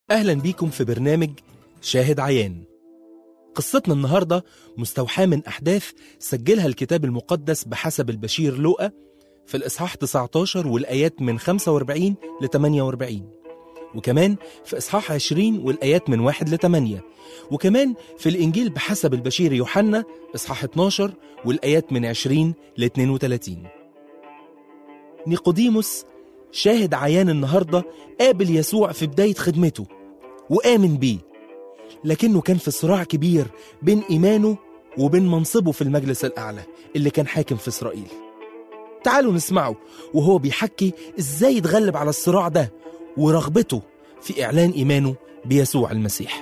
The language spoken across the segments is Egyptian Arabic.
أهلا بيكم في برنامج شاهد عيان قصتنا النهاردة مستوحاة من أحداث سجلها الكتاب المقدس بحسب البشير لوقا في الإصحاح 19 والآيات من 45 ل 48 وكمان في إصحاح 20 والآيات من 1 ل 8 وكمان في الإنجيل بحسب البشير يوحنا إصحاح 12 والآيات من 20 ل 32 نيقوديموس شاهد عيان النهاردة قابل يسوع في بداية خدمته وآمن بيه لكنه كان في صراع كبير بين إيمانه وبين منصبه في المجلس الأعلى اللي كان حاكم في إسرائيل تعالوا نسمعه وهو بيحكي إزاي يتغلب على الصراع ده ورغبته في إعلان إيمانه بيسوع المسيح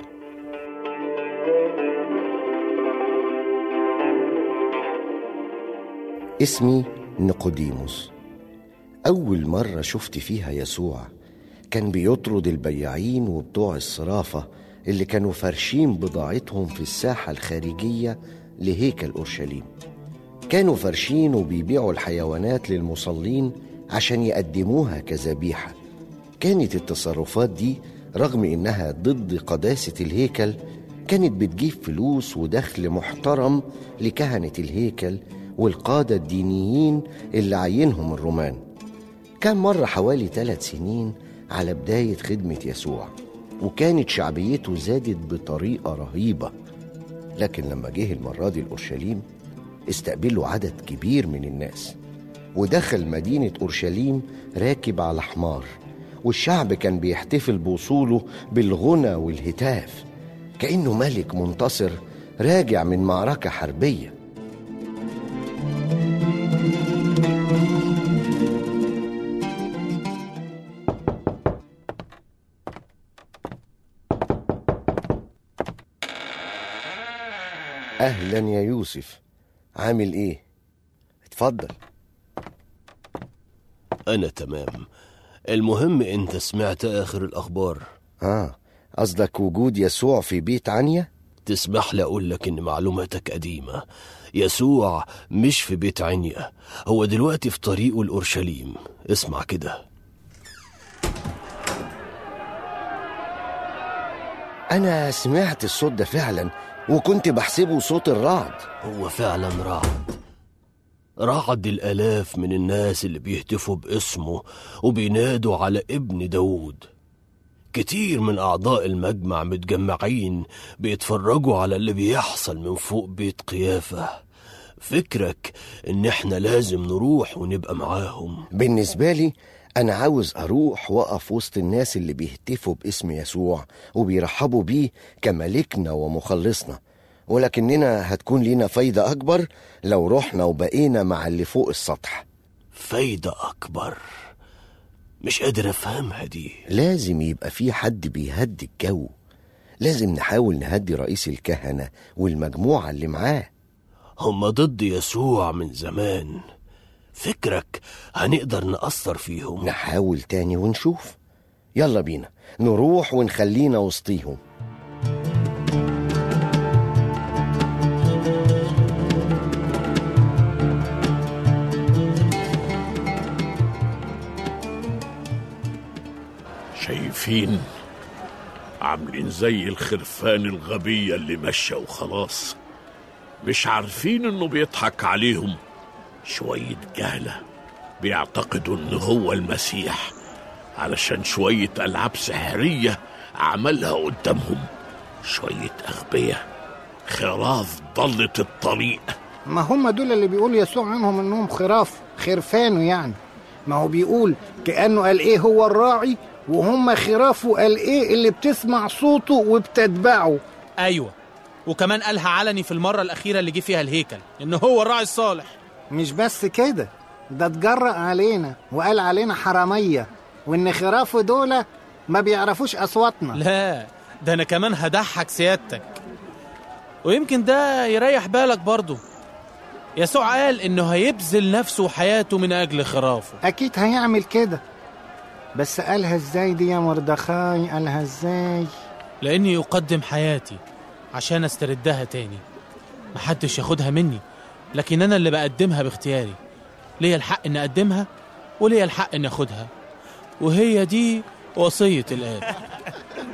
اسمي نيقوديموس أول مرة شفت فيها يسوع كان بيطرد البياعين وبتوع الصرافة اللي كانوا فارشين بضاعتهم في الساحة الخارجية لهيكل أورشليم كانوا فارشين وبيبيعوا الحيوانات للمصلين عشان يقدموها كذبيحة كانت التصرفات دي رغم إنها ضد قداسة الهيكل كانت بتجيب فلوس ودخل محترم لكهنة الهيكل والقادة الدينيين اللي عينهم الرومان كان مر حوالي ثلاث سنين على بداية خدمة يسوع وكانت شعبيته زادت بطريقة رهيبة لكن لما جه المرة دي لأورشليم استقبله عدد كبير من الناس ودخل مدينة أورشليم راكب على حمار والشعب كان بيحتفل بوصوله بالغنى والهتاف كأنه ملك منتصر راجع من معركة حربية أهلا يا يوسف عامل إيه؟ اتفضل أنا تمام المهم أنت سمعت آخر الأخبار آه قصدك وجود يسوع في بيت عنيا؟ تسمح لي أقول لك إن معلوماتك قديمة يسوع مش في بيت عنيا هو دلوقتي في طريقه لأورشليم اسمع كده أنا سمعت الصوت ده فعلا وكنت بحسبه صوت الرعد هو فعلا رعد رعد الآلاف من الناس اللي بيهتفوا باسمه وبينادوا على ابن داود كتير من أعضاء المجمع متجمعين بيتفرجوا على اللي بيحصل من فوق بيت قيافة فكرك إن إحنا لازم نروح ونبقى معاهم بالنسبة لي أنا عاوز أروح وأقف وسط الناس اللي بيهتفوا باسم يسوع وبيرحبوا بيه كملكنا ومخلصنا ولكننا هتكون لينا فايدة أكبر لو رحنا وبقينا مع اللي فوق السطح فايدة أكبر مش قادر أفهمها دي لازم يبقى في حد بيهدي الجو لازم نحاول نهدي رئيس الكهنة والمجموعة اللي معاه هم ضد يسوع من زمان فكرك هنقدر نأثر فيهم نحاول تاني ونشوف يلا بينا نروح ونخلينا وسطيهم شايفين عاملين زي الخرفان الغبية اللي ماشية وخلاص مش عارفين انه بيضحك عليهم شوية جهلة بيعتقدوا ان هو المسيح علشان شوية ألعاب سحرية عملها قدامهم شوية أغبياء خراف ضلت الطريق ما هم دول اللي بيقول يسوع عنهم انهم خراف خرفانه يعني ما هو بيقول كأنه قال ايه هو الراعي وهم خرافه قال ايه اللي بتسمع صوته وبتتبعه ايوه وكمان قالها علني في المره الاخيره اللي جه فيها الهيكل ان هو الراعي الصالح مش بس كده ده اتجرأ علينا وقال علينا حرامية وان خرافه دول ما بيعرفوش اصواتنا لا ده انا كمان هضحك سيادتك ويمكن ده يريح بالك برضه يسوع قال انه هيبذل نفسه وحياته من اجل خرافه اكيد هيعمل كده بس قالها ازاي دي يا مردخاي قالها ازاي لاني يقدم حياتي عشان استردها تاني محدش ياخدها مني لكن انا اللي بقدمها باختياري ليا الحق اني اقدمها وليا الحق اني اخدها وهي دي وصيه الاب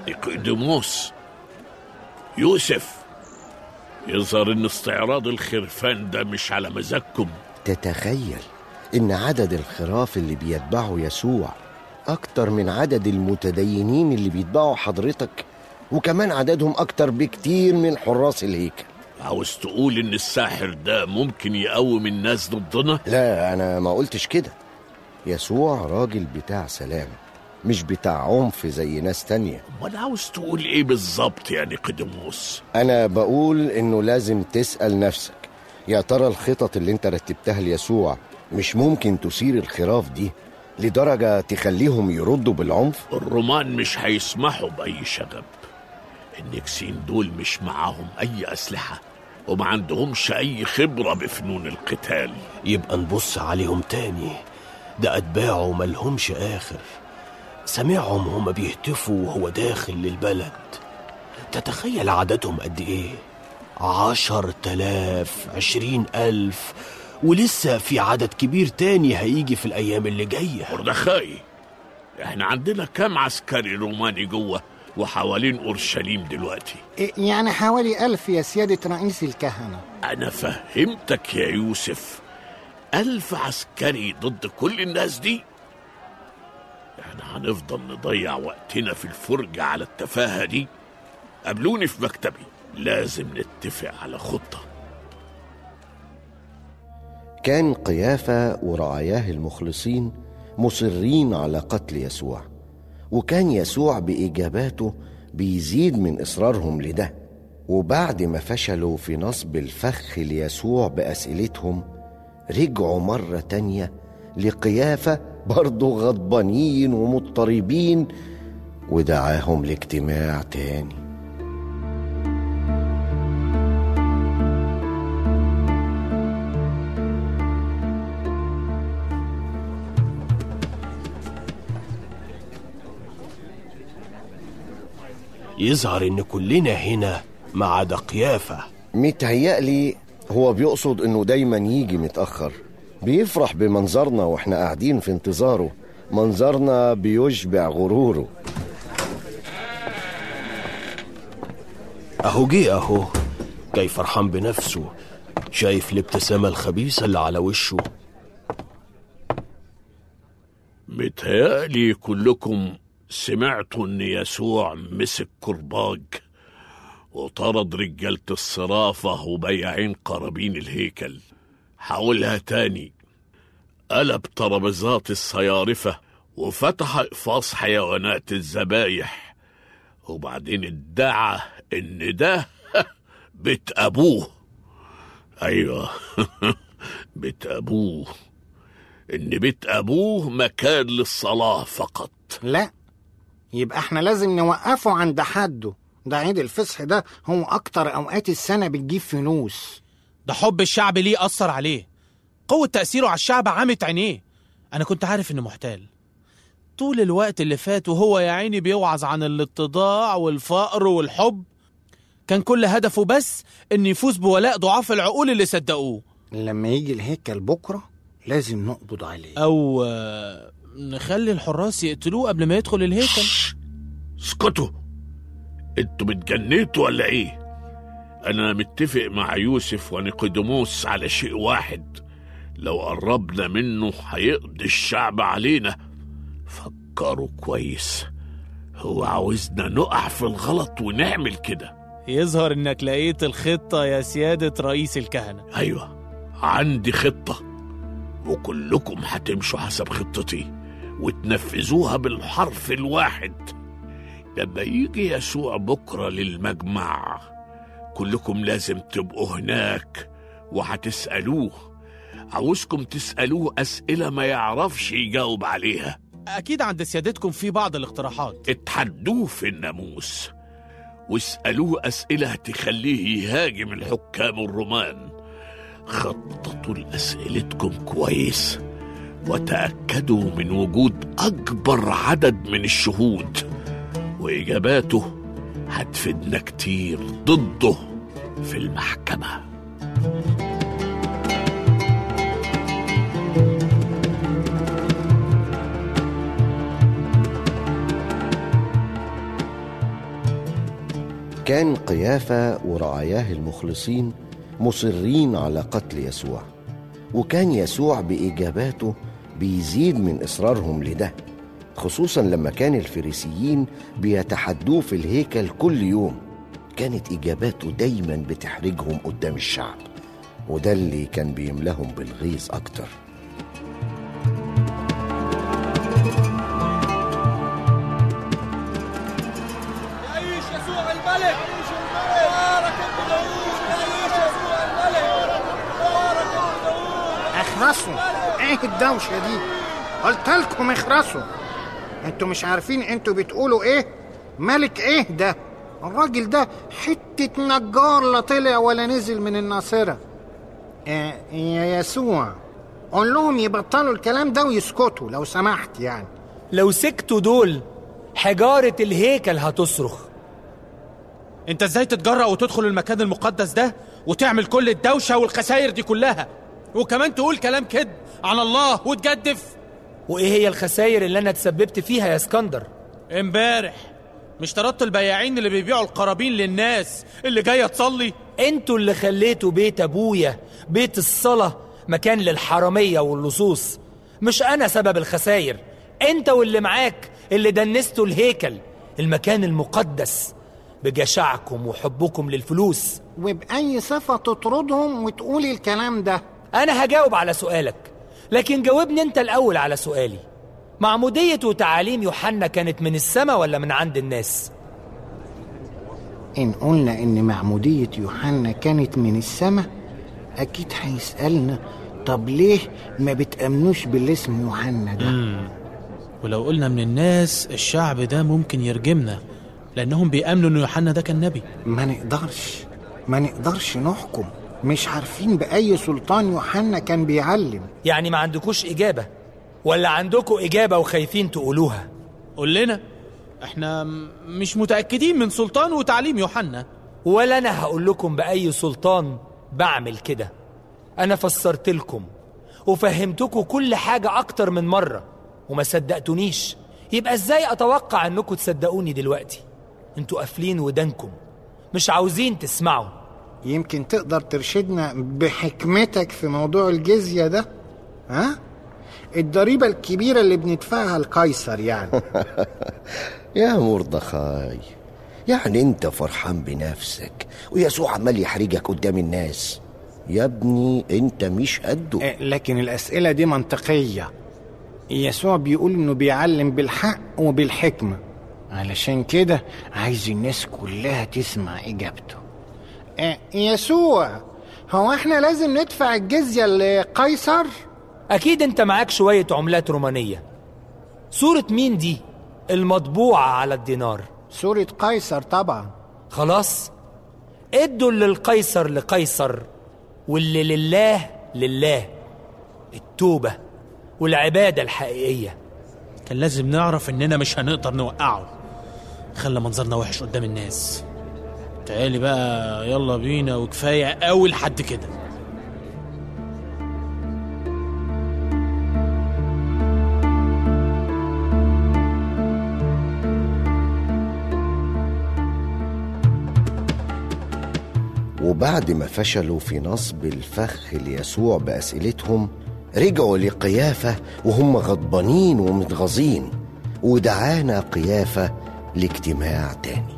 نيقوديموس يوسف يظهر ان استعراض الخرفان ده مش على مزاجكم تتخيل إن عدد الخراف اللي بيتبعوا يسوع أكتر من عدد المتدينين اللي بيتبعوا حضرتك وكمان عددهم أكتر بكتير من حراس الهيكل عاوز تقول ان الساحر ده ممكن يقوم الناس ضدنا لا أنا ما قلتش كده يسوع راجل بتاع سلام مش بتاع عنف زي ناس تانية امال عاوز تقول ايه بالظبط يا نيقوديموس أنا بقول إنه لازم تسأل نفسك يا ترى الخطط اللي أنت رتبتها ليسوع مش ممكن تثير الخراف دي لدرجة تخليهم يردوا بالعنف؟ الرومان مش هيسمحوا باي شغب النكسين دول مش معاهم اي اسلحه وما عندهمش اي خبره بفنون القتال يبقى نبص عليهم تاني ده أتباعه ملهمش آخر سمعهم هما بيهتفوا وهو داخل للبلد تتخيل عددهم قد إيه عشر تلاف عشرين ألف ولسه في عدد كبير تاني هيجي في الأيام اللي جاية مردخاي احنا عندنا كام عسكري روماني جوه وحوالين اورشليم دلوقتي إيه يعني حوالي ألف يا سيادة رئيس الكهنة انا فهمتك يا يوسف الف عسكري ضد كل الناس دي احنا هنفضل نضيع وقتنا في الفرجة على التفاهة دي قابلوني في مكتبي لازم نتفق على خطة كان قيافة ورعاياه المخلصين مصرين على قتل يسوع وكان يسوع بإجاباته بيزيد من إصرارهم لده وبعد ما فشلوا في نصب الفخ ليسوع بأسئلتهم رجعوا مرة تانية لقيافة برضه غضبانين ومضطربين ودعاهم لاجتماع تاني يظهر إن كلنا هنا ما عدا قيافة متهيألي هو بيقصد انه دايما يجي متأخر بيفرح بمنظرنا واحنا قاعدين في انتظاره منظرنا بيشبع غروره أهو جه أهو جاي فرحان بنفسه شايف الابتسامة الخبيثة اللي على وشه متهيألي كلكم سمعتوا ان يسوع مسك كرباج وطرد رجالة الصرافة وبياعين قرابين الهيكل حاولها تاني قلب ترابيزات الصيارفة وفتح إقفاص حيوانات الذبايح وبعدين ادعى إن ده بيت أبوه أيوة بيت أبوه إن بيت أبوه مكان للصلاة فقط لا يبقى احنا لازم نوقفه عند حده ده عيد الفصح ده هو أكتر أوقات السنة بتجيب فلوس ده حب الشعب ليه أثر عليه قوة تأثيره على الشعب عمت عينيه أنا كنت عارف إنه محتال طول الوقت اللي فات وهو يا عيني بيوعظ عن الاتضاع والفقر والحب كان كل هدفه بس إن يفوز بولاء ضعاف العقول اللي صدقوه لما يجي الهيكل بكرة لازم نقبض عليه أو آه، نخلي الحراس يقتلوه قبل ما يدخل الهيكل اسكتوا انتوا بتجنيتوا ولا ايه انا متفق مع يوسف ونيقوديموس على شيء واحد لو قربنا منه هيقضي الشعب علينا فكروا كويس هو عاوزنا نقع في الغلط ونعمل كده يظهر إنك لقيت الخطة يا سيادة رئيس الكهنة ايوه عندي خطة وكلكم هتمشوا حسب خطتي وتنفذوها بالحرف الواحد لما يجي يسوع بكرة للمجمع كلكم لازم تبقوا هناك وهتسألوه عاوزكم تسألوه أسئلة ما يعرفش يجاوب عليها أكيد عند سيادتكم في بعض الاقتراحات اتحدوه في الناموس واسألوه أسئلة تخليه يهاجم الحكام الرومان خططوا لأسئلتكم كويس وتأكدوا من وجود أكبر عدد من الشهود وإجاباته هتفيدنا كتير ضده في المحكمة كان قيافة ورعاياه المخلصين مصرين على قتل يسوع وكان يسوع بإجاباته بيزيد من إصرارهم لده خصوصا لما كان الفريسيين بيتحدوه في الهيكل كل يوم كانت إجاباته دايما بتحرجهم قدام الشعب وده اللي كان بيملاهم بالغيظ أكتر يعيش يسوع الملك بارك ابن داوود يعيش يسوع الملك بارك ابن داوود اخرسوا ايه الدوشة دي قلت لكم اخرسوا انتوا مش عارفين انتوا بتقولوا ايه ملك ايه ده الراجل ده حتة نجار لا طلع ولا نزل من الناصرة آه يا يسوع قول لهم يبطلوا الكلام ده ويسكتوا لو سمحت يعني لو سكتوا دول حجارة الهيكل هتصرخ انت ازاي تتجرأ وتدخل المكان المقدس ده وتعمل كل الدوشة والخسائر دي كلها وكمان تقول كلام كذب عن الله وتجدف وإيه هي الخسائر اللي أنا اتسببت فيها يا اسكندر امبارح مش طردت البياعين اللي بيبيعوا القرابين للناس اللي جاية تصلي انتوا اللي خليتوا بيت أبويا بيت الصلاة مكان للحرامية واللصوص مش أنا سبب الخسائر انت واللي معاك اللي دنستوا الهيكل المكان المقدس بجشعكم وحبكم للفلوس وبأي صفة تطردهم وتقولي الكلام ده أنا هجاوب على سؤالك لكن جاوبني أنت الأول على سؤالي معمودية وتعاليم يوحنا كانت من السماء ولا من عند الناس؟ إن قلنا إن معمودية يوحنا كانت من السماء أكيد هيسألنا طب ليه ما بتأمنوش باللي اسمه يوحنا ده؟ ولو قلنا من الناس الشعب ده ممكن يرجمنا لأنهم بيأمنوا إن يوحنا ده كان نبي ما نقدرش ما نقدرش نحكم مش عارفين بأي سلطان يوحنا كان بيعلم يعني ما عندكوش إجابة ولا عندكوا إجابة وخايفين تقولوها قول لنا احنا م- مش متأكدين من سلطان وتعليم يوحنا ولا أنا هقول لكم بأي سلطان بعمل كده أنا فسرت لكم وفهمتكم كل حاجة أكتر من مرة وما صدقتونيش يبقى إزاي أتوقع أنكم تصدقوني دلوقتي انتوا قافلين ودانكم مش عاوزين تسمعوا يمكن تقدر ترشدنا بحكمتك في موضوع الجزية ده ها؟ الضريبة الكبيرة اللي بندفعها لقيصر يعني يا مردخاي يعني انت فرحان بنفسك ويسوع عمال يحرجك قدام الناس يا ابني انت مش قده آه، لكن الأسئلة دي منطقية يسوع بيقول إنه بيعلم بالحق وبالحكمة علشان كده عايز الناس كلها تسمع إجابته آه، يسوع هو احنا لازم ندفع الجزية لقيصر؟ أكيد أنت معاك شوية عملات رومانية صورة مين دي؟ المطبوعة على الدينار صورة قيصر طبعا خلاص ادوا اللي القيصر لقيصر واللي لله لله التوبة والعبادة الحقيقية كان لازم نعرف إننا مش هنقدر نوقعه خلى منظرنا وحش قدام الناس تعالي بقى يلا بينا وكفاية قوي لحد كده وبعد ما فشلوا في نصب الفخ ليسوع بأسئلتهم رجعوا لقيافة وهم غضبانين ومتغاظين ودعانا قيافة لاجتماع تاني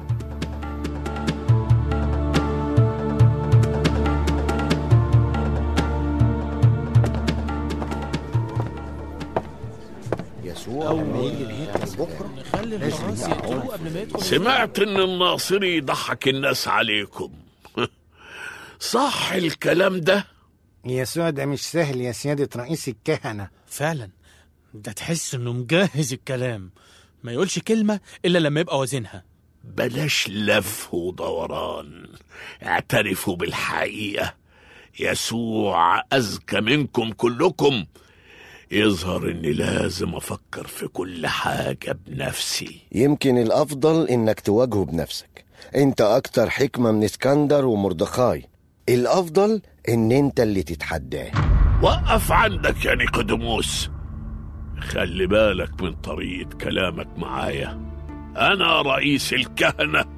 يسوع لما يجي الهيكل بكره نخلي الحراس يقتلوه قبل ما يدخل سمعت ان الناصري ضحك الناس عليكم صح الكلام ده يسوع ده مش سهل يا سيادة رئيس الكهنة فعلا ده تحس انه مجهز الكلام ما يقولش كلمة الا لما يبقى وزنها بلاش لف ودوران اعترفوا بالحقيقة يسوع أذكى منكم كلكم يظهر إني لازم أفكر في كل حاجة بنفسي يمكن الأفضل إنك تواجهه بنفسك أنت أكتر حكمة من اسكندر ومردخاي الأفضل إن أنت اللي تتحداه وقف عندك يا نيقوديموس خلي بالك من طريقة كلامك معايا أنا رئيس الكهنة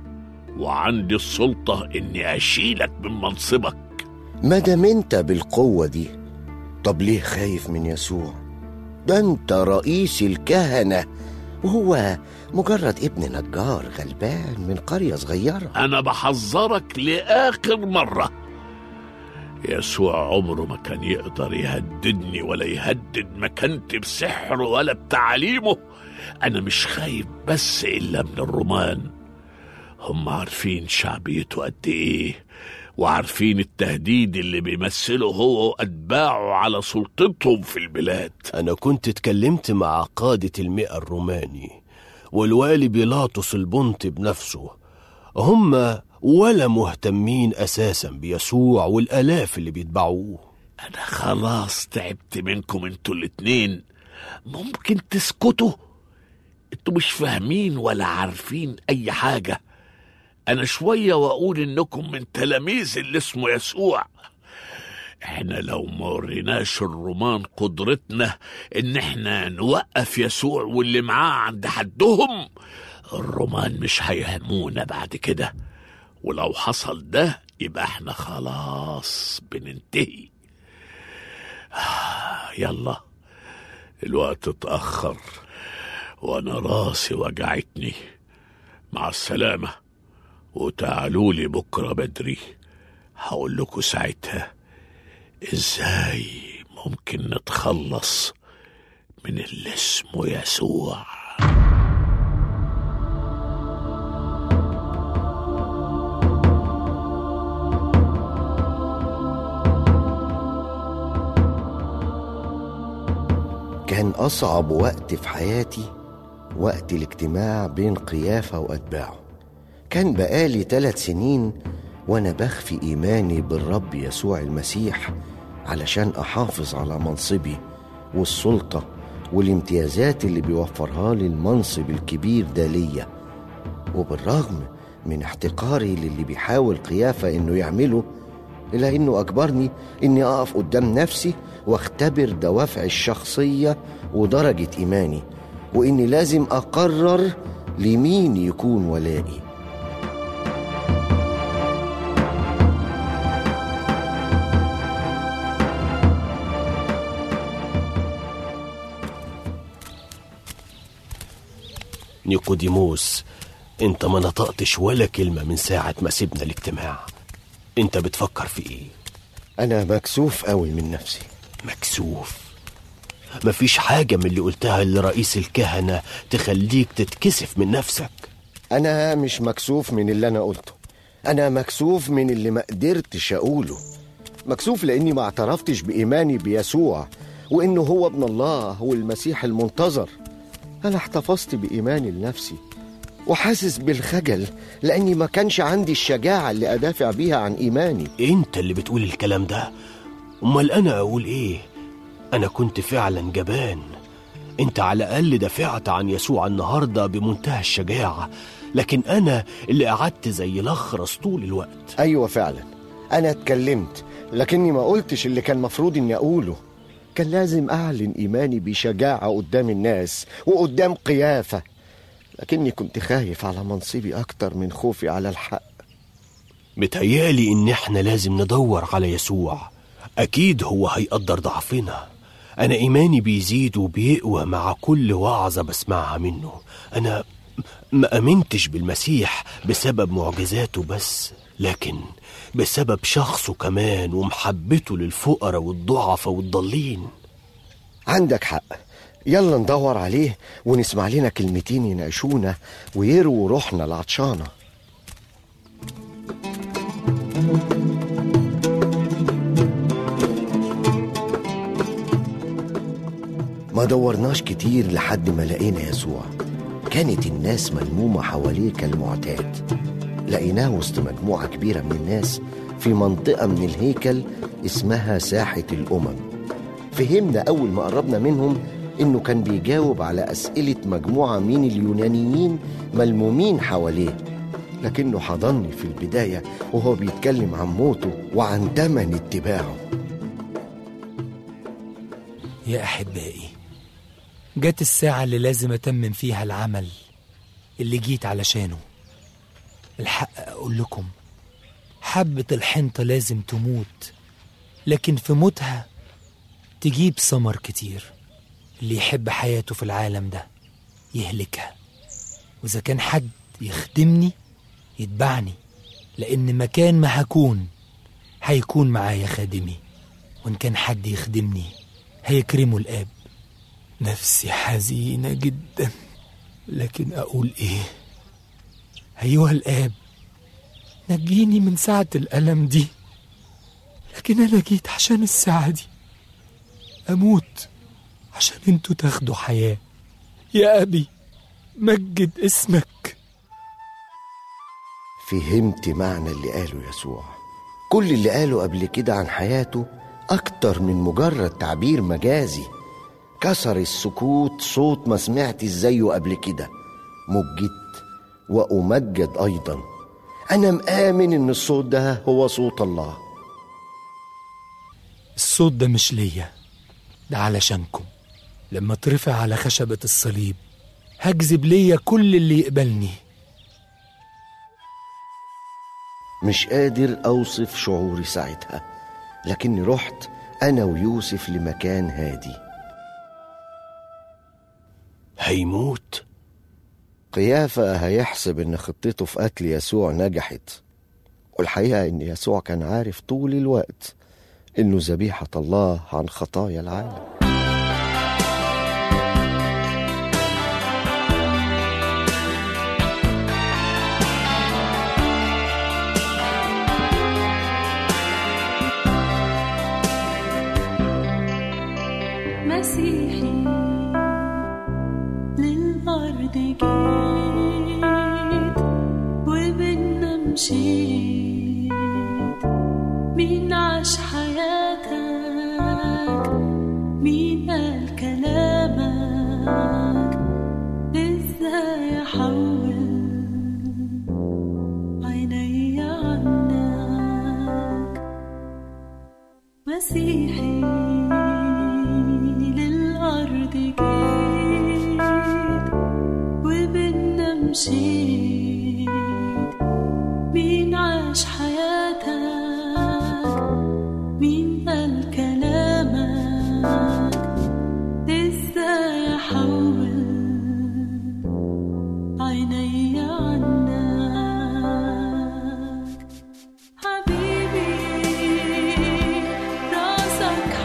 وعندي السلطة إني أشيلك من منصبك ما دام انت بالقوة دي طب ليه خايف من يسوع ده انت رئيس الكهنة وهو مجرد ابن نجار غلبان من قرية صغيرة أنا بحذرك لآخر مرة يسوع عمره ما كان يقدر يهددني ولا يهدد مكانتي بسحره ولا بتعاليمه أنا مش خايف بس إلا من الرومان هم عارفين شعبيته قد إيه وعارفين التهديد اللي بيمثله هو وأتباعه على سلطتهم في البلاد أنا كنت اتكلمت مع قادة المئة الروماني والوالي بيلاطس البنطي بنفسه هم ولا مهتمين أساسا بيسوع والآلاف اللي بيتبعوه أنا خلاص تعبت منكم انتوا الاتنين ممكن تسكتوا انتوا مش فاهمين ولا عارفين أي حاجة أنا شوية وأقول إنكم من تلاميذ اللي اسمه يسوع احنا لو ما وريناش الرومان قدرتنا ان احنا نوقف يسوع واللي معاه عند حدهم الرومان مش هيهمونا بعد كده ولو حصل ده يبقى احنا خلاص بننتهي آه، يلا الوقت اتأخر وانا راسي وجعتني مع السلامة وتعالوا لي بكرة بدري هقول لكم ساعتها ازاي ممكن نتخلص من اللي اسمه يسوع كان أصعب وقت في حياتي وقت الاجتماع بين قيافة وأتباعه كان بقالي ثلاث سنين وأنا بخفي إيماني بالرب يسوع المسيح علشان أحافظ على منصبي والسلطة والامتيازات اللي بيوفرها لي المنصب الكبير ده ليا وبالرغم من احتقاري للي بيحاول قيافة إنه يعمله إلا إنه أجبرني إني أقف قدام نفسي واختبر دوافعي الشخصية ودرجة إيماني وإني لازم أقرر لمين يكون ولائي نيقوديموس انت ما نطقتش ولا كلمة من ساعة ما سيبنا الاجتماع انت بتفكر في ايه أنا مكسوف قوي من نفسي مكسوف مفيش حاجة من اللي قلتها لرئيس الكهنة تخليك تتكسف من نفسك أنا مش مكسوف من اللي أنا قلته أنا مكسوف من اللي ما قدرتش أقوله مكسوف لأني ما اعترفتش بإيماني بيسوع وإنه هو ابن الله والمسيح المنتظر أنا احتفظت بإيماني لنفسي وحاسس بالخجل لأني ما كانش عندي الشجاعة اللي أدافع بيها عن إيماني انت اللي بتقول الكلام ده امال انا اقول ايه انا كنت فعلا جبان انت على الاقل دافعت عن يسوع النهارده بمنتهى الشجاعه لكن انا اللي قعدت زي الاخرس طول الوقت أيوة فعلا أنا اتكلمت لكني ما قلتش اللي كان مفروض إني أقوله كان لازم أعلن إيماني بشجاعة قدام الناس وقدام قيافة لكني كنت خايف على منصبي أكتر من خوفي على الحق متهيالي ان احنا لازم ندور على يسوع اكيد هو هيقدر ضعفنا انا ايماني بيزيد وبيقوى مع كل وعظه بسمعها منه انا ما امنتش بالمسيح بسبب معجزاته بس لكن بسبب شخصه كمان ومحبته للفقراء والضعفاء والضالين عندك حق يلا ندور عليه ونسمع لنا كلمتين يناقشونا ويرووا روحنا العطشانة ما دورناش كتير لحد ما لقينا يسوع كانت الناس ملمومة حواليه كالمعتاد لقيناه وسط مجموعة كبيرة من الناس في منطقة من الهيكل اسمها ساحة الأمم فهمنا أول ما قربنا منهم إنه كان بيجاوب على أسئلة مجموعة من اليونانيين ملمومين حواليه لكنه حضني في البداية وهو بيتكلم عن موته وعن تمن اتباعه يا أحبائي جت الساعة اللي لازم أتمم فيها العمل اللي جيت علشانه الحق أقول لكم حبة الحنطة لازم تموت لكن في موتها تجيب ثمر كتير اللي يحب حياته في العالم ده يهلكها وإذا كان حد يخدمني يتبعني لأن مكان ما هكون هيكون معايا خادمي وإن كان حد يخدمني هيكرمه الآب نفسي حزينة جدا لكن أقول إيه أيها الآب نجيني من ساعة الألم دي لكن أنا جيت عشان الساعة دي أموت عشان انتوا تاخدوا حياة يا أبي مجد اسمك فهمت معنى اللي قاله يسوع كل اللي قاله قبل كده عن حياته أكتر من مجرد تعبير مجازي كسر السكوت صوت ما سمعت زيه قبل كده مجدت وأمجد أيضا أنا مآمن إن الصوت ده هو صوت الله الصوت ده مش ليا ده علشانكم لما اترفع على خشبة الصليب هجذب ليا كل اللي يقبلني مش قادر أوصف شعوري ساعتها لكني رحت أنا ويوسف لمكان هادي هيموت قيافة هيحسب إن خطته في قتل يسوع نجحت والحقيقة إن يسوع كان عارف طول الوقت إنه ذبيحة الله عن خطايا العالم مسيحي للأرض جيت وبينا مشيت مين عاش حياتك مين قال كلامك ازاي احول عيني عنك مسيحي للأرض جيت وبينا مشيت مين عاش حياتك مين قال كلامك ازاي احول عيني عنك حبيبي راسك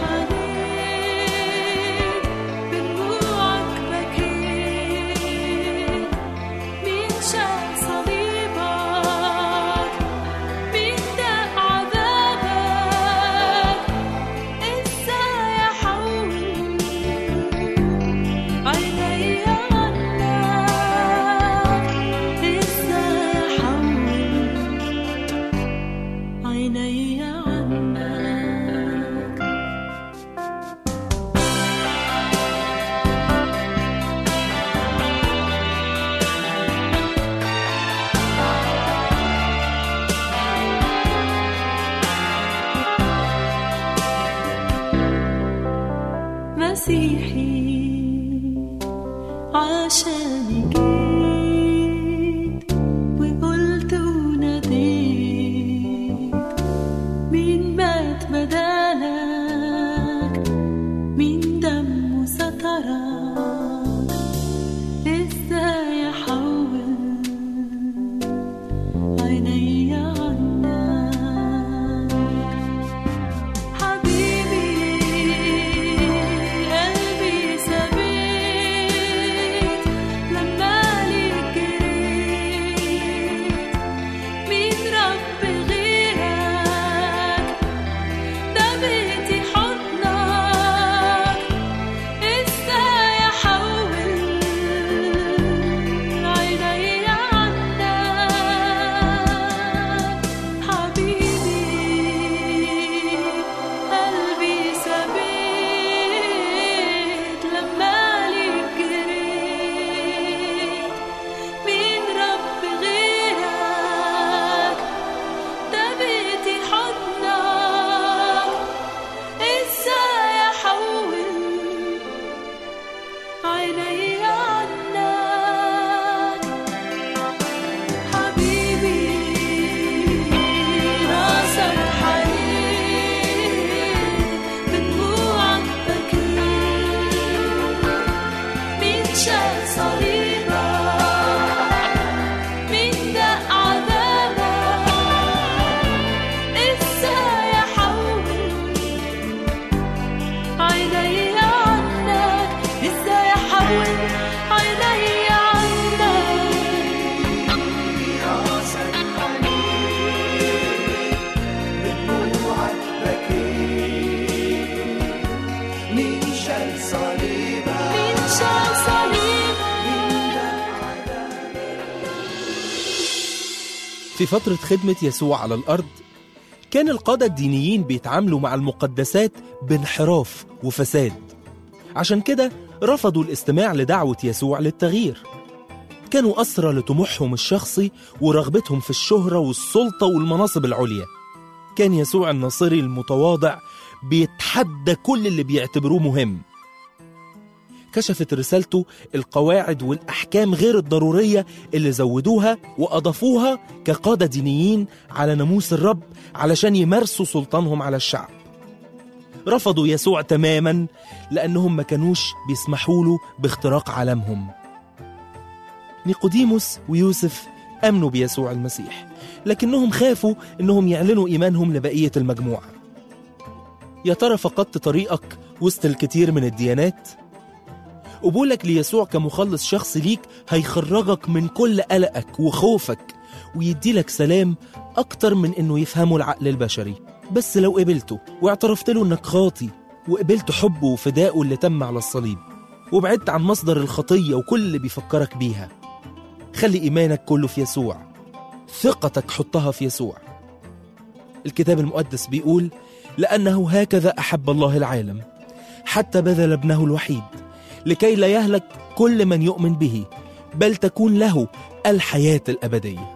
في فترة خدمة يسوع على الأرض كان القادة الدينيين بيتعاملوا مع المقدسات بانحراف وفساد عشان كده رفضوا الاستماع لدعوة يسوع للتغيير كانوا أسرى لطموحهم الشخصي ورغبتهم في الشهرة والسلطة والمناصب العليا كان يسوع الناصري المتواضع بيتحدى كل اللي بيعتبروه مهم كشفت رسالته القواعد والأحكام غير الضرورية اللي زودوها وأضافوها كقادة دينيين على ناموس الرب علشان يمارسوا سلطانهم على الشعب رفضوا يسوع تماما لأنهم ما كانوش بيسمحوا له باختراق عالمهم نيقوديموس ويوسف آمنوا بيسوع المسيح لكنهم خافوا إنهم يعلنوا إيمانهم لبقية المجموعة يا ترى فقدت طريقك وسط الكثير من الديانات؟ قبولك ليسوع كمخلص شخصي ليك هيخرجك من كل قلقك وخوفك ويديلك سلام أكتر من إنه يفهمه العقل البشري بس لو قبلته واعترفت له إنك خاطي وقبلت حبه وفدائه اللي تم على الصليب وبعدت عن مصدر الخطية وكل اللي بيفكرك بيها خلي إيمانك كله في يسوع ثقتك حطها في يسوع الكتاب المقدس بيقول لأنه هكذا أحب الله العالم حتى بذل ابنه الوحيد لكي لا يهلك كل من يؤمن به بل تكون له الحياة الأبدية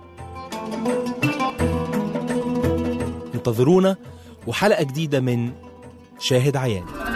انتظرونا وحلقة جديدة من شاهد عيان